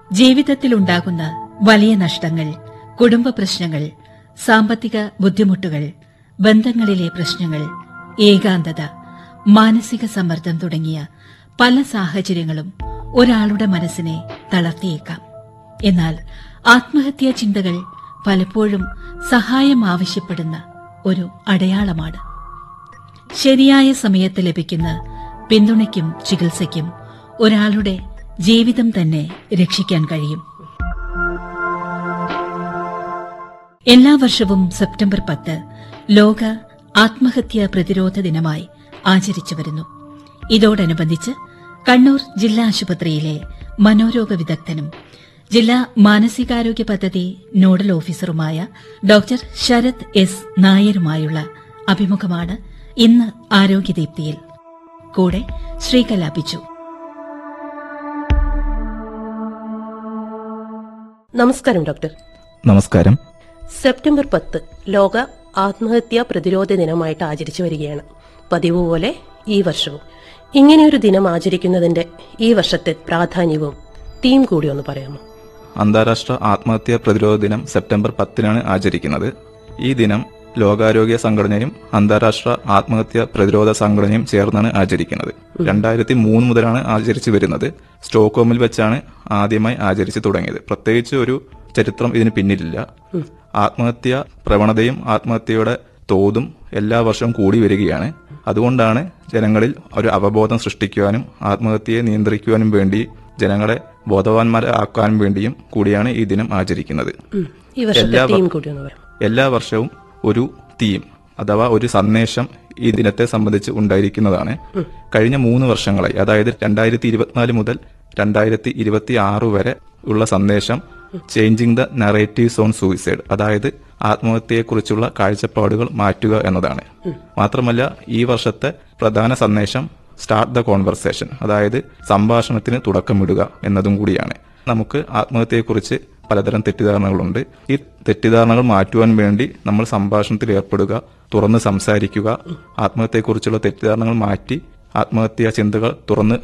ജീവിതത്തിലുണ്ടാകുന്ന വലിയ നഷ്ടങ്ങൾ കുടുംബ പ്രശ്നങ്ങൾ സാമ്പത്തിക ബുദ്ധിമുട്ടുകൾ ബന്ധങ്ങളിലെ പ്രശ്നങ്ങൾ ഏകാന്തത മാനസിക സമ്മർദ്ദം തുടങ്ങിയ പല സാഹചര്യങ്ങളും ഒരാളുടെ മനസ്സിനെ തളർത്തിയേക്കാം എന്നാൽ ആത്മഹത്യാ ചിന്തകൾ പലപ്പോഴും സഹായം ആവശ്യപ്പെടുന്ന ഒരു അടയാളമാണ് ശരിയായ സമയത്ത് ലഭിക്കുന്ന പിന്തുണയ്ക്കും ചികിത്സയ്ക്കും ഒരാളുടെ ജീവിതം തന്നെ രക്ഷിക്കാൻ കഴിയും എല്ലാ വർഷവും സെപ്റ്റംബർ പത്ത് ലോക ആത്മഹത്യാ പ്രതിരോധ ദിനമായി ആചരിച്ചു വരുന്നു ഇതോടനുബന്ധിച്ച് കണ്ണൂർ ജില്ലാ ആശുപത്രിയിലെ മനോരോഗ വിദഗ്ധനും ജില്ലാ മാനസികാരോഗ്യ പദ്ധതി നോഡൽ ഓഫീസറുമായ ഡോക്ടർ ശരത് എസ് നായരുമായുള്ള അഭിമുഖമാണ് ഇന്ന് ആരോഗ്യദീപ്തിയിൽ കൂടെ ശ്രീകല ബിജു നമസ്കാരം ഡോക്ടർ നമസ്കാരം സെപ്റ്റംബർ പത്ത് ലോക ആത്മഹത്യാ പ്രതിരോധ ദിനമായിട്ട് ആചരിച്ചു വരികയാണ് പതിവ് പോലെ ഈ വർഷവും ഇങ്ങനെയൊരു ദിനം ആചരിക്കുന്നതിന്റെ ഈ വർഷത്തെ പ്രാധാന്യവും തീം കൂടി ഒന്ന് പറയാമോ അന്താരാഷ്ട്ര ആത്മഹത്യാ പ്രതിരോധ ദിനം സെപ്റ്റംബർ പത്തിനാണ് ആചരിക്കുന്നത് ഈ ദിനം ലോകാരോഗ്യ സംഘടനയും അന്താരാഷ്ട്ര ആത്മഹത്യാ പ്രതിരോധ സംഘടനയും ചേർന്നാണ് ആചരിക്കുന്നത് രണ്ടായിരത്തി മൂന്ന് മുതലാണ് ആചരിച്ചു വരുന്നത് സ്റ്റോക്ക്ഹോമിൽ വെച്ചാണ് ആദ്യമായി ആചരിച്ചു തുടങ്ങിയത് പ്രത്യേകിച്ച് ഒരു ചരിത്രം ഇതിന് പിന്നിലില്ല ആത്മഹത്യ പ്രവണതയും ആത്മഹത്യയുടെ തോതും എല്ലാ വർഷവും കൂടി വരികയാണ് അതുകൊണ്ടാണ് ജനങ്ങളിൽ ഒരു അവബോധം സൃഷ്ടിക്കുവാനും ആത്മഹത്യയെ നിയന്ത്രിക്കുവാനും വേണ്ടി ജനങ്ങളെ ബോധവാന്മാരാക്കാനും വേണ്ടിയും കൂടിയാണ് ഈ ദിനം ആചരിക്കുന്നത് ഉം. ഈ വർഷത്തെ എല്ലാ വ- തീം കൂടി ഒന്ന് പറയാം എല്ലാ വർഷവും ഒരു തീം അഥവാ ഒരു സന്ദേശം ഈ ദിനത്തെ സംബന്ധിച്ച് ഉണ്ടായിരിക്കുന്നതാണ് കഴിഞ്ഞ മൂന്ന് വർഷങ്ങളായി അതായത് രണ്ടായിരത്തി ഇരുപത്തിനാല് മുതൽ രണ്ടായിരത്തി ഇരുപത്തി ആറ് വരെ ഉള്ള സന്ദേശം changing the narratives on suicide അതായത് ആത്മഹത്യയെക്കുറിച്ചുള്ള കാഴ്ചപ്പാടുകൾ മാറ്റുക എന്നതാണ് മാത്രമല്ല ഈ വർഷത്തെ പ്രധാന സന്ദേശം സ്റ്റാർട്ട് ദ കോൺവെർസേഷൻ അതായത് സംഭാഷണത്തിന് തുടക്കമിടുക എന്നതും കൂടിയാണ് നമുക്ക് ആത്മഹത്യയെക്കുറിച്ച് പലതരം തെറ്റിദ്ധാരണകളുണ്ട് ഈ തെറ്റിദ്ധാരണകൾ മാറ്റുവാൻ വേണ്ടി നമ്മൾ സംഭാഷണത്തിൽ ഏർപ്പെടുക തുറന്ന് സംസാരിക്കുക ആത്മഹത്യയെക്കുറിച്ചുള്ള തെറ്റിദ്ധാരണകൾ മാറ്റി ആത്മഹത്യാ ചിന്തകൾ തുറന്ന്